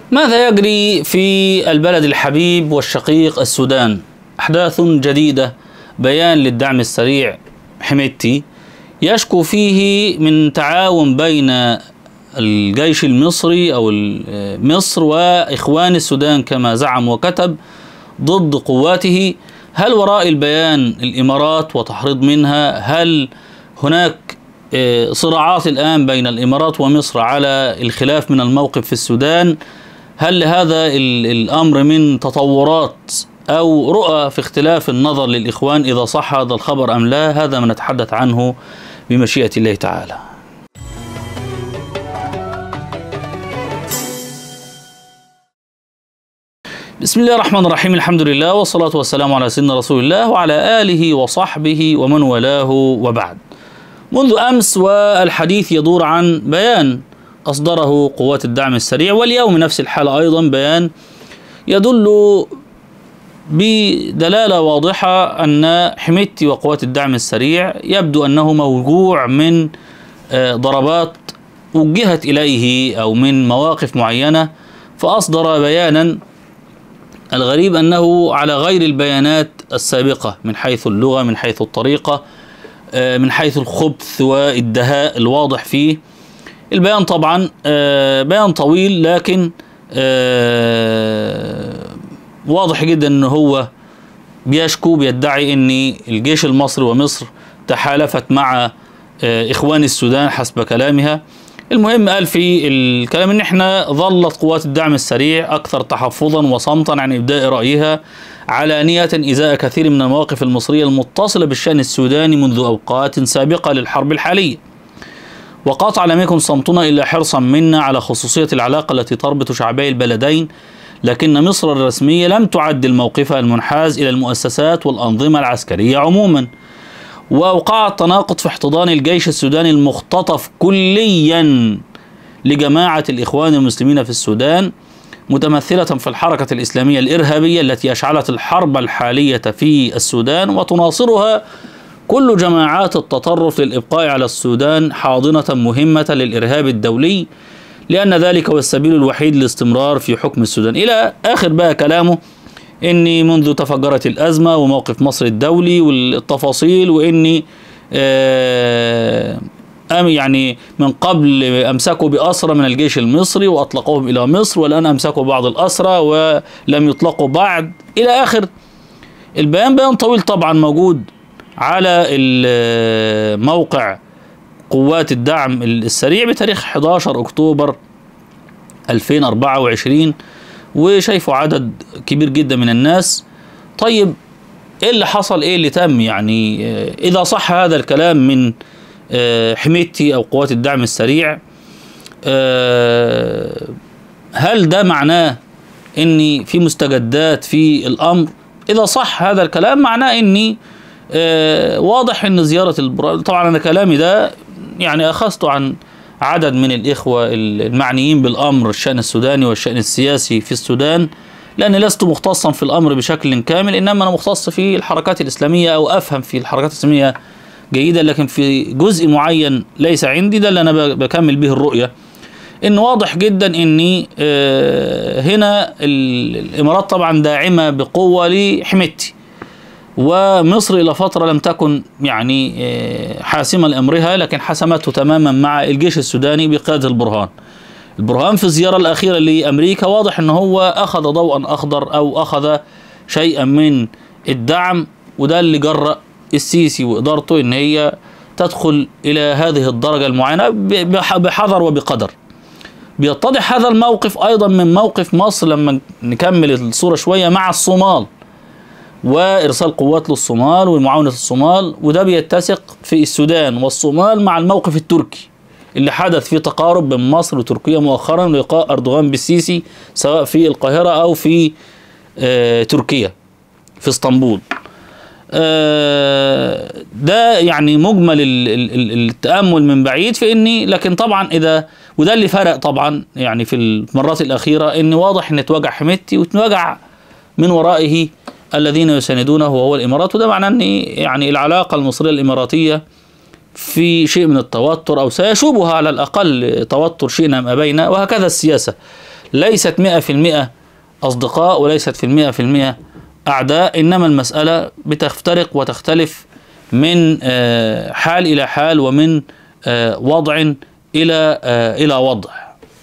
ماذا يجري في البلد الحبيب والشقيق السودان أحداث جديدة بيان للدعم السريع حميتي يشكو فيه من تعاون بين الجيش المصري أو مصر وإخوان السودان كما زعم وكتب ضد قواته هل وراء البيان الإمارات وتحريض منها هل هناك آه، صراعات الآن بين الإمارات ومصر على الخلاف من الموقف في السودان هل هذا ال- الأمر من تطورات أو رؤى في اختلاف النظر للإخوان إذا صح هذا الخبر أم لا هذا ما نتحدث عنه بمشيئة الله تعالى بسم الله الرحمن الرحيم الحمد لله والصلاة والسلام على سيدنا رسول الله وعلى آله وصحبه ومن والاه وبعد منذ أمس والحديث يدور عن بيان أصدره قوات الدعم السريع واليوم نفس الحالة أيضا بيان يدل بدلالة واضحة أن حميتي وقوات الدعم السريع يبدو أنه موجوع من آه، ضربات وجهت إليه أو من مواقف معينة فأصدر بيانا الغريب أنه على غير البيانات السابقة من حيث اللغة من حيث الطريقة آه، من حيث الخبث والدهاء الواضح فيه البيان طبعا آه، بيان طويل لكن آه، واضح جدا ان هو بيشكو بيدعي ان الجيش المصري ومصر تحالفت مع آه، اخوان السودان حسب كلامها المهم قال في الكلام ان احنا ظلت قوات الدعم السريع اكثر تحفظا وصمتا عن ابداء رايها علانيه ازاء كثير من المواقف المصريه المتصله بالشان السوداني منذ اوقات سابقه للحرب الحاليه وقطع لم يكن صمتنا إلا حرصا منا على خصوصية العلاقة التي تربط شعبي البلدين لكن مصر الرسمية لم تعدل موقفها المنحاز إلى المؤسسات والأنظمة العسكرية عموما وأوقعت تناقض في احتضان الجيش السوداني المختطف كليا لجماعة الإخوان المسلمين في السودان متمثلة في الحركة الإسلامية الإرهابية التي أشعلت الحرب الحالية في السودان وتناصرها كل جماعات التطرف للإبقاء على السودان حاضنة مهمة للإرهاب الدولي لأن ذلك هو السبيل الوحيد للاستمرار في حكم السودان إلى آخر بقى كلامه إني منذ تفجرت الأزمة وموقف مصر الدولي والتفاصيل وإني آه أم يعني من قبل أمسكوا بأسرى من الجيش المصري وأطلقوهم إلى مصر والآن أمسكوا بعض الأسرى ولم يطلقوا بعد إلى آخر البيان بيان طويل طبعا موجود على ال- موقع قوات الدعم السريع بتاريخ 11 اكتوبر 2024 وشايفه عدد كبير جدا من الناس طيب ايه اللي حصل ايه اللي تم يعني آه، اذا صح هذا الكلام من آه، حميتي او قوات الدعم السريع آه، هل ده معناه ان في مستجدات في الامر اذا صح هذا الكلام معناه اني آه، واضح ان زياره البرا... طبعا انا كلامي ده يعني اخذته عن عدد من الاخوه المعنيين بالامر الشان السوداني والشان السياسي في السودان لاني لست مختصا في الامر بشكل كامل انما انا مختص في الحركات الاسلاميه او افهم في الحركات الاسلاميه جيدا لكن في جزء معين ليس عندي ده اللي انا ب- بكمل به الرؤيه ان واضح جدا ان آه، هنا ال- الامارات طبعا داعمه بقوه لحميتي ومصر الى فتره لم تكن يعني آه، حاسمه لامرها لكن حسمته تماما مع الجيش السوداني بقياده البرهان. البرهان في الزياره الاخيره لامريكا واضح ان هو اخذ ضوءا اخضر او اخذ شيئا من الدعم وده اللي جرأ السيسي وادارته ان هي تدخل الى هذه الدرجه المعينه ب- بح- بحذر وبقدر. بيتضح هذا الموقف ايضا من موقف مصر لما نكمل الصوره شويه مع الصومال. وارسال قوات للصومال ومعاونه الصومال وده بيتسق في السودان والصومال مع الموقف التركي اللي حدث فيه تقارب بين مصر وتركيا مؤخرا لقاء اردوغان بالسيسي سواء في القاهره او في آه تركيا في اسطنبول آه ده يعني مجمل ال- ال- ال- التامل من بعيد في اني لكن طبعا اذا وده اللي فرق طبعا يعني في المرات الاخيره ان واضح ان اتوجع حميتي واتوجع من ورائه الذين يساندونه وهو الامارات وده معناه ان يعني العلاقه المصريه الاماراتيه في شيء من التوتر او سيشوبها على الاقل توتر شئنا ام ابينا وهكذا السياسه ليست مئة في المئة أصدقاء وليست في المئة في المئة أعداء إنما المسألة بتفترق وتختلف من آه، حال إلى حال ومن آه، وضع إلى آه، إلى وضع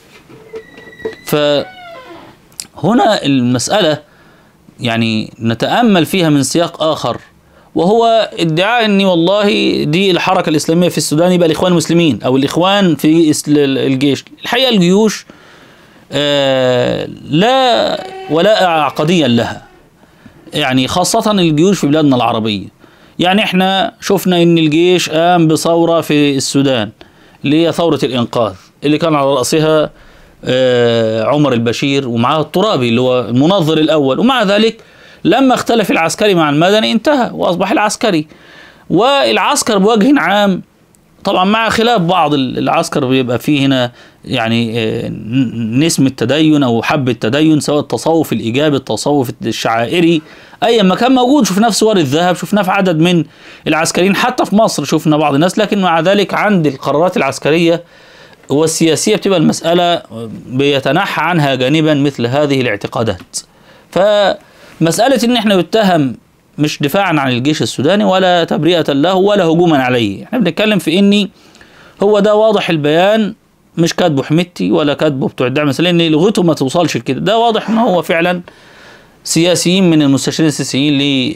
فهنا المسألة يعني نتأمل فيها من سياق آخر وهو ادعاء ان والله دي الحركه الاسلاميه في السودان يبقى الاخوان المسلمين او الاخوان في إس- الجيش الحقيقه الجيوش آه، لا ولاء عقديا لها يعني خاصة الجيوش في بلادنا العربية يعني احنا شفنا ان الجيش قام بثورة في السودان اللي هي ثورة الانقاذ اللي كان على رأسها آه، عمر البشير ومعاه الترابي اللي هو المنظر الاول ومع ذلك لما اختلف العسكري مع المدني انتهى واصبح العسكري والعسكر بوجه عام طبعا مع خلاف بعض ال- العسكر بيبقى فيه هنا يعني آه، ن- نسمة تدين او حب التدين سواء التصوف الايجابي التصوف الشعائري ايا ما كان موجود شفناه في صور الذهب شفناه في عدد من العسكريين حتى في مصر شفنا بعض الناس لكن مع ذلك عند القرارات العسكرية والسياسية بتبقى المسألة بيتنحى عنها جانبا مثل هذه الاعتقادات فمسألة ان احنا نتهم مش دفاعا عن الجيش السوداني ولا تبرئة له ولا هجوما عليه احنا بنتكلم في اني هو ده واضح البيان مش كاتبه حميدتي ولا كاتبه بتوع الدعم السلمي لان لغته ما توصلش لكده ده واضح ان هو فعلا سياسيين من المستشارين السياسيين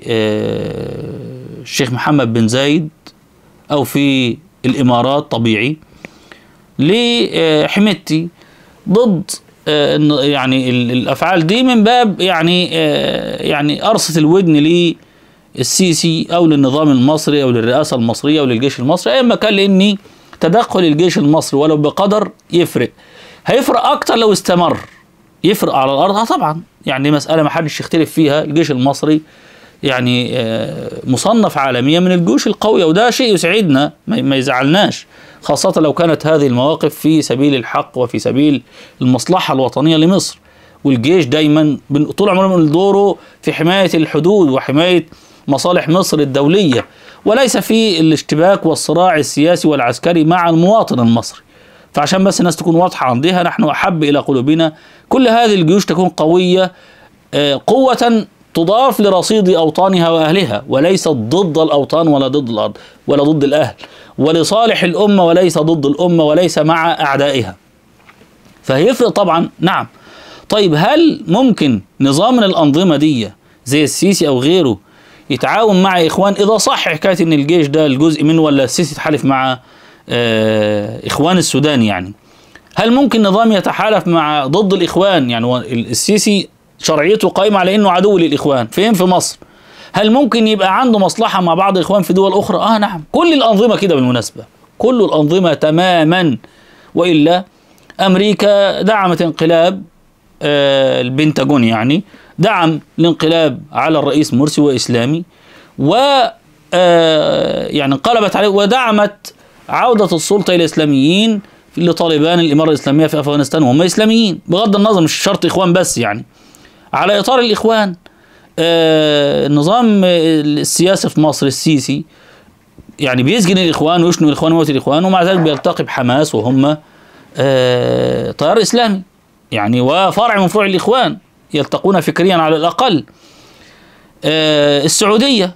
للشيخ محمد بن زايد او في الامارات طبيعي لحميدتي ضد آه، إن- يعني ال- الافعال دي من باب يعني آه، يعني قرصه الودن للسيسي او للنظام المصري او للرئاسه المصريه او للجيش المصري ايا ما كان لاني تدخل الجيش المصري ولو بقدر يفرق هيفرق اكتر لو استمر يفرق على الارض اه طبعا يعني مساله ما حدش يختلف فيها الجيش المصري يعني آه، مصنف عالميا من الجيوش القويه وده شيء يسعدنا ما ما يزعلناش خاصه لو كانت هذه المواقف في سبيل الحق وفي سبيل المصلحه الوطنيه لمصر والجيش دايما بن- طول عمره من دوره في حمايه الحدود وحمايه مصالح مصر الدوليه وليس في الاشتباك والصراع السياسي والعسكري مع المواطن المصري فعشان بس الناس تكون واضحه عندها نحن احب الى قلوبنا كل هذه الجيوش تكون قويه آه، قوة تضاف لرصيد أوطانها وأهلها وليست ضد الأوطان ولا ضد الأرض ولا ضد الأهل ولصالح الأمة وليس ضد الأمة وليس مع أعدائها فهيفرق طبعا نعم طيب هل ممكن نظام من الأنظمة دي زي السيسي أو غيره يتعاون مع إخوان إذا صح حكاية إن الجيش ده الجزء منه ولا السيسي يتحالف مع آه إخوان السودان يعني هل ممكن نظام يتحالف مع ضد الإخوان يعني هو ال- السيسي شرعيته قائمة على إنه عدو للإخوان فين في مصر هل ممكن يبقى عنده مصلحة مع بعض الإخوان في دول أخرى آه نعم كل الأنظمة كده بالمناسبة كل الأنظمة تماما وإلا أمريكا دعمت انقلاب آه البنتاجون يعني دعم الانقلاب على الرئيس مرسي وإسلامي و آه يعني انقلبت عليه ودعمت عودة السلطة إلى الإسلاميين لطالبان الإمارة الإسلامية في أفغانستان وهم إسلاميين بغض النظر مش شرط إخوان بس يعني على إطار الإخوان آه النظام السياسي في مصر السيسي يعني بيسجن الإخوان ويشنو الإخوان ويموت الإخوان ومع ذلك بيلتقي بحماس وهم آه تيار إسلامي يعني وفرع من فروع الإخوان يلتقون فكريا على الأقل آه السعودية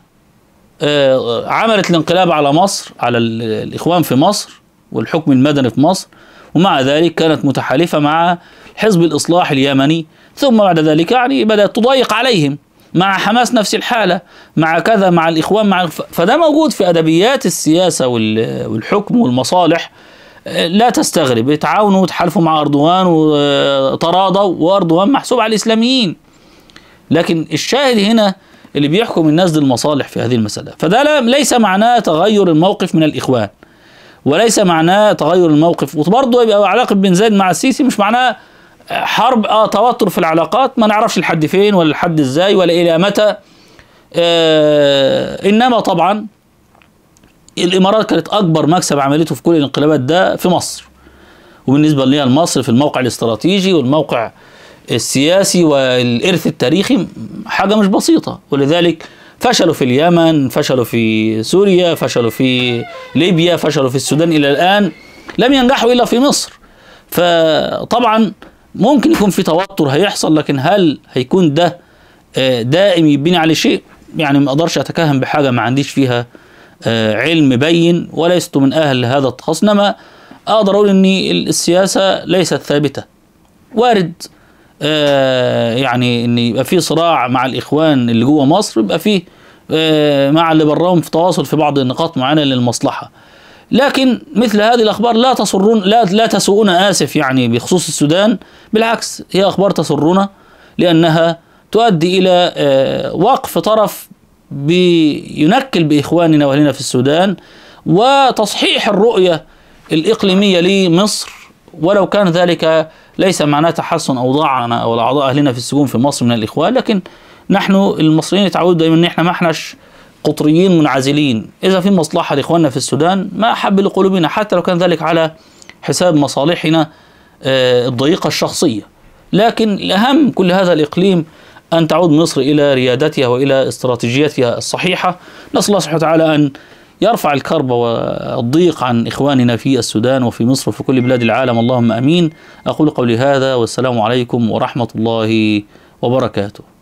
آه عملت الانقلاب على مصر على ال- الإخوان في مصر والحكم المدني في مصر ومع ذلك كانت متحالفة مع حزب الإصلاح اليمني ثم بعد ذلك يعني بدأت تضيق عليهم مع حماس نفس الحالة مع كذا مع الإخوان مع ف- فده موجود في أدبيات السياسة وال- والحكم والمصالح آه، لا تستغرب يتعاونوا وتحالفوا مع أردوغان وتراضوا وأردوغان محسوب على الإسلاميين لكن الشاهد هنا اللي بيحكم الناس دي المصالح في هذه المسألة فده لا- ليس معناه تغير الموقف من الإخوان وليس معناه تغير الموقف وبرضه يبقى علاقة بن زايد مع السيسي مش معناه حرب اه توتر في العلاقات ما نعرفش لحد فين ولا لحد ازاي ولا الى متى آه انما طبعا الامارات كانت اكبر مكسب عملته في كل الانقلابات ده في مصر وبالنسبه ليها لمصر في الموقع الاستراتيجي والموقع السياسي والارث التاريخي حاجه مش بسيطه ولذلك فشلوا في اليمن فشلوا في سوريا فشلوا في ليبيا فشلوا في السودان الى الان لم ينجحوا الا في مصر فطبعا ممكن يكون في توتر هيحصل لكن هل هيكون ده آه، دائم يبني عليه شيء يعني ما اقدرش اتكهن بحاجه ما عنديش فيها آه، علم بين ولست من اهل هذا التخصص انما اقدر اقول ان السياسه ليست ثابته وارد آه، يعني ان يبقى في صراع مع الاخوان اللي جوه مصر يبقى فيه آه، مع اللي براهم في تواصل في بعض النقاط معينه للمصلحه لكن مثل هذه الاخبار لا تسرون لا لا تسوءنا اسف يعني بخصوص السودان بالعكس هي اخبار تسرنا لانها تؤدي الى آه، وقف طرف بينكل باخواننا واهلنا في السودان وتصحيح الرؤيه الاقليميه لمصر ولو كان ذلك ليس معناه تحسن اوضاعنا او اعضاء اهلنا في السجون في مصر من الاخوان لكن نحن المصريين يتعودوا دايما ان احنا ما احناش قطريين منعزلين اذا في مصلحه لاخواننا في السودان ما احب لقلوبنا حتى لو كان ذلك على حساب مصالحنا آه، الضيقه الشخصيه لكن الاهم كل هذا الاقليم ان تعود مصر الى ريادتها والى استراتيجيتها الصحيحه نسال الله سبحانه وتعالى ان يرفع الكرب والضيق عن اخواننا في السودان وفي مصر وفي كل بلاد العالم اللهم امين اقول قولي هذا والسلام عليكم ورحمه الله وبركاته